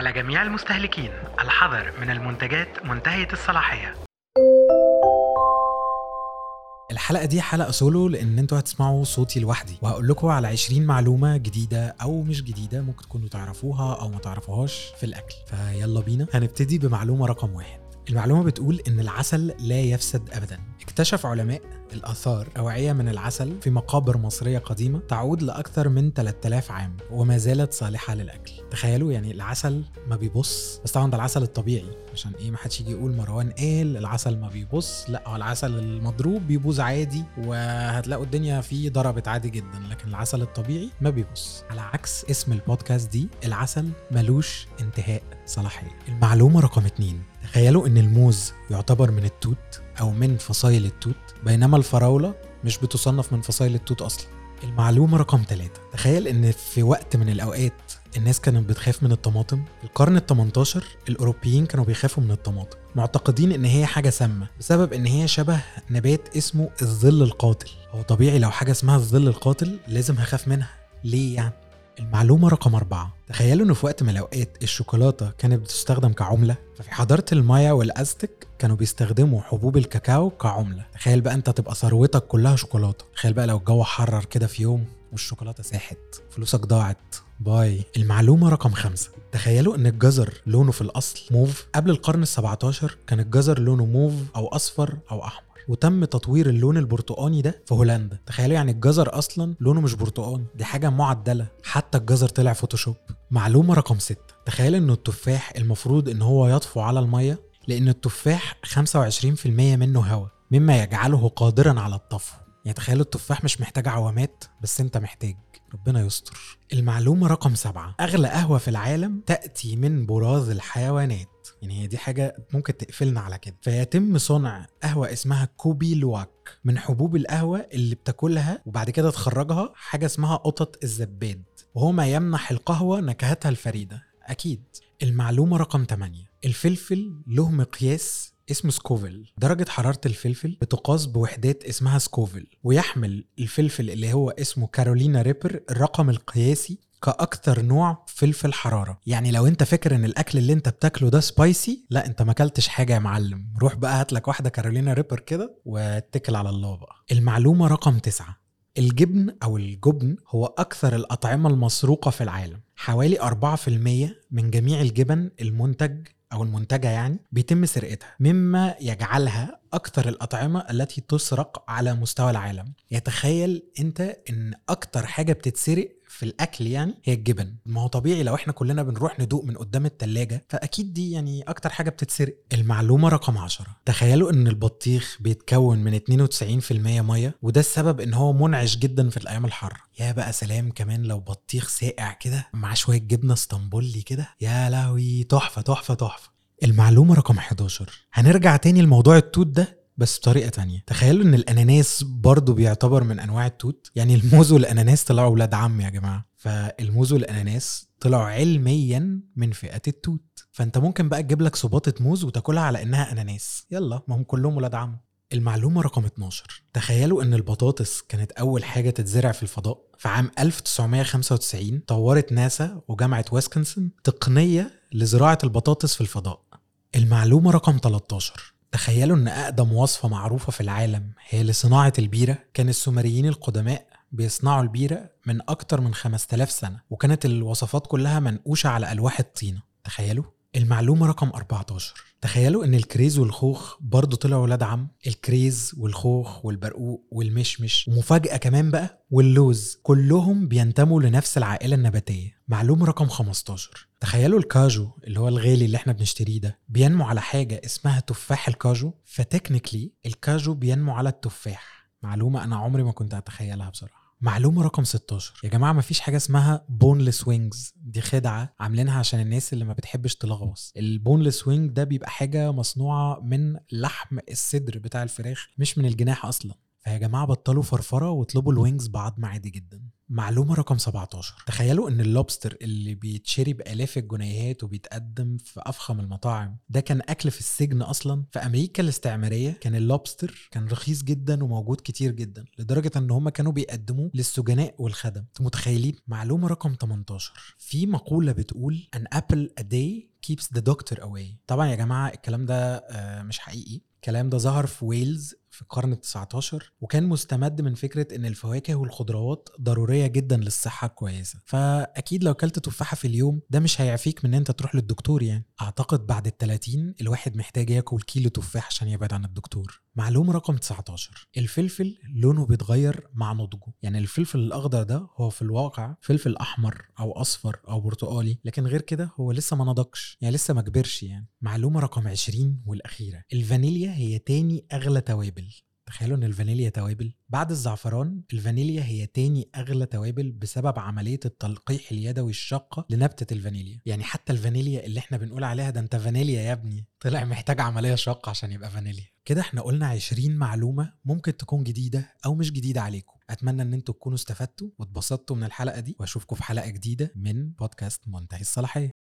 على جميع المستهلكين الحذر من المنتجات منتهية الصلاحية الحلقة دي حلقة سولو لأن انتوا هتسمعوا صوتي لوحدي وهقول لكم على 20 معلومة جديدة أو مش جديدة ممكن تكونوا تعرفوها أو ما تعرفوهاش في الأكل فيلا بينا هنبتدي بمعلومة رقم واحد المعلومة بتقول إن العسل لا يفسد أبدا اكتشف علماء الآثار أوعية من العسل في مقابر مصرية قديمة تعود لأكثر من 3000 عام وما زالت صالحة للأكل تخيلوا يعني العسل ما بيبص بس طبعا ده العسل الطبيعي عشان ايه ما حدش يجي يقول مروان قال العسل ما بيبص لا هو العسل المضروب بيبوظ عادي وهتلاقوا الدنيا فيه ضربت عادي جدا لكن العسل الطبيعي ما بيبص على عكس اسم البودكاست دي العسل ملوش انتهاء صلاحية المعلومة رقم اتنين تخيلوا ان الموز يعتبر من التوت او من فصائل التوت بينما الفراولة مش بتصنف من فصائل التوت اصلا المعلومة رقم ثلاثة تخيل ان في وقت من الاوقات الناس كانت بتخاف من الطماطم في القرن ال 18 الاوروبيين كانوا بيخافوا من الطماطم معتقدين ان هي حاجه سامه بسبب ان هي شبه نبات اسمه الظل القاتل هو طبيعي لو حاجه اسمها الظل القاتل لازم هخاف منها ليه يعني المعلومة رقم أربعة تخيلوا إنه في وقت من الأوقات الشوكولاتة كانت بتستخدم كعملة ففي حضارة المايا والأزتك كانوا بيستخدموا حبوب الكاكاو كعملة تخيل بقى أنت تبقى ثروتك كلها شوكولاتة تخيل بقى لو الجو حرر كده في يوم والشوكولاتة ساحت فلوسك ضاعت باي المعلومة رقم خمسة تخيلوا ان الجزر لونه في الاصل موف قبل القرن ال17 كان الجزر لونه موف او اصفر او احمر وتم تطوير اللون البرتقاني ده في هولندا تخيلوا يعني الجزر اصلا لونه مش برتقاني دي حاجه معدله حتى الجزر طلع فوتوشوب معلومه رقم ستة تخيل ان التفاح المفروض ان هو يطفو على الميه لان التفاح 25% منه هواء مما يجعله قادرا على الطفو يعني تخيلوا التفاح مش محتاج عوامات بس انت محتاج ربنا يستر المعلومة رقم سبعة أغلى قهوة في العالم تأتي من براز الحيوانات يعني هي دي حاجة ممكن تقفلنا على كده فيتم صنع قهوة اسمها كوبي لواك من حبوب القهوة اللي بتاكلها وبعد كده تخرجها حاجة اسمها قطط الزباد وهو ما يمنح القهوة نكهتها الفريدة أكيد المعلومة رقم 8 الفلفل له مقياس اسمه سكوفل درجة حرارة الفلفل بتقاس بوحدات اسمها سكوفل ويحمل الفلفل اللي هو اسمه كارولينا ريبر الرقم القياسي كأكثر نوع فلفل حرارة يعني لو انت فاكر ان الاكل اللي انت بتاكله ده سبايسي لا انت ما اكلتش حاجة يا معلم روح بقى هات لك واحدة كارولينا ريبر كده واتكل على الله بقى المعلومة رقم تسعة الجبن او الجبن هو اكثر الاطعمة المسروقة في العالم حوالي 4% من جميع الجبن المنتج او المنتجه يعني بيتم سرقتها مما يجعلها اكثر الاطعمه التي تسرق على مستوى العالم يتخيل انت ان اكتر حاجه بتتسرق في الاكل يعني هي الجبن ما هو طبيعي لو احنا كلنا بنروح ندوق من قدام التلاجة فاكيد دي يعني اكتر حاجه بتتسرق المعلومه رقم 10 تخيلوا ان البطيخ بيتكون من 92% ميه وده السبب ان هو منعش جدا في الايام الحاره يا بقى سلام كمان لو بطيخ ساقع كده مع شويه جبنه اسطنبولي كده يا لهوي تحفه تحفه تحفه المعلومة رقم 11 هنرجع تاني لموضوع التوت ده بس بطريقة تانية تخيلوا ان الاناناس برضو بيعتبر من انواع التوت يعني الموز والاناناس طلعوا ولاد عم يا جماعة فالموز والاناناس طلعوا علميا من فئة التوت فانت ممكن بقى تجيب لك صباطة موز وتاكلها على انها اناناس يلا ما هم كلهم ولاد عم المعلومة رقم 12 تخيلوا ان البطاطس كانت اول حاجة تتزرع في الفضاء في عام 1995 طورت ناسا وجامعة ويسكنسن تقنية لزراعة البطاطس في الفضاء المعلومة رقم 13 تخيلوا ان اقدم وصفة معروفة في العالم هي لصناعة البيرة كان السومريين القدماء بيصنعوا البيرة من اكتر من 5000 سنة وكانت الوصفات كلها منقوشة على الواح الطينة تخيلوا المعلومة رقم 14 تخيلوا ان الكريز والخوخ برضه طلعوا ولاد عم الكريز والخوخ والبرقوق والمشمش ومفاجأة كمان بقى واللوز كلهم بينتموا لنفس العائلة النباتية معلومة رقم 15 تخيلوا الكاجو اللي هو الغالي اللي احنا بنشتريه ده بينمو على حاجة اسمها تفاح الكاجو فتكنيكلي الكاجو بينمو على التفاح معلومة أنا عمري ما كنت أتخيلها بصراحة معلومة رقم 16 يا جماعة مفيش حاجة اسمها بونلس وينجز دي خدعة عاملينها عشان الناس اللي ما بتحبش تلغوص البونلس وينج ده بيبقى حاجة مصنوعة من لحم الصدر بتاع الفراخ مش من الجناح أصلا فيا جماعة بطلوا فرفرة واطلبوا الوينجز بعظم عادي جدا معلومة رقم 17 تخيلوا ان اللوبستر اللي بيتشري بآلاف الجنيهات وبيتقدم في أفخم المطاعم ده كان أكل في السجن أصلا في أمريكا الاستعمارية كان اللوبستر كان رخيص جدا وموجود كتير جدا لدرجة ان هم كانوا بيقدموه للسجناء والخدم انتوا متخيلين معلومة رقم 18 في مقولة بتقول an apple a day keeps the doctor away طبعا يا جماعة الكلام ده آه، مش حقيقي الكلام ده ظهر في ويلز في القرن ال 19 وكان مستمد من فكره ان الفواكه والخضروات ضروريه جدا للصحه الكويسه فاكيد لو كلت تفاحه في اليوم ده مش هيعفيك من ان انت تروح للدكتور يعني اعتقد بعد ال 30 الواحد محتاج ياكل كيلو تفاح عشان يبعد عن الدكتور معلومه رقم 19 الفلفل لونه بيتغير مع نضجه يعني الفلفل الاخضر ده هو في الواقع فلفل احمر او اصفر او برتقالي لكن غير كده هو لسه ما نضجش يعني لسه ما كبرش يعني معلومه رقم 20 والاخيره الفانيليا هي تاني اغلى توابل تخيلوا ان الفانيليا توابل بعد الزعفران الفانيليا هي تاني اغلى توابل بسبب عمليه التلقيح اليدوي الشاقه لنبته الفانيليا يعني حتى الفانيليا اللي احنا بنقول عليها ده انت فانيليا يا ابني طلع محتاج عمليه شاقه عشان يبقى فانيليا كده احنا قلنا 20 معلومه ممكن تكون جديده او مش جديده عليكم اتمنى ان انتوا تكونوا استفدتوا واتبسطتوا من الحلقه دي واشوفكم في حلقه جديده من بودكاست منتهي الصلاحيه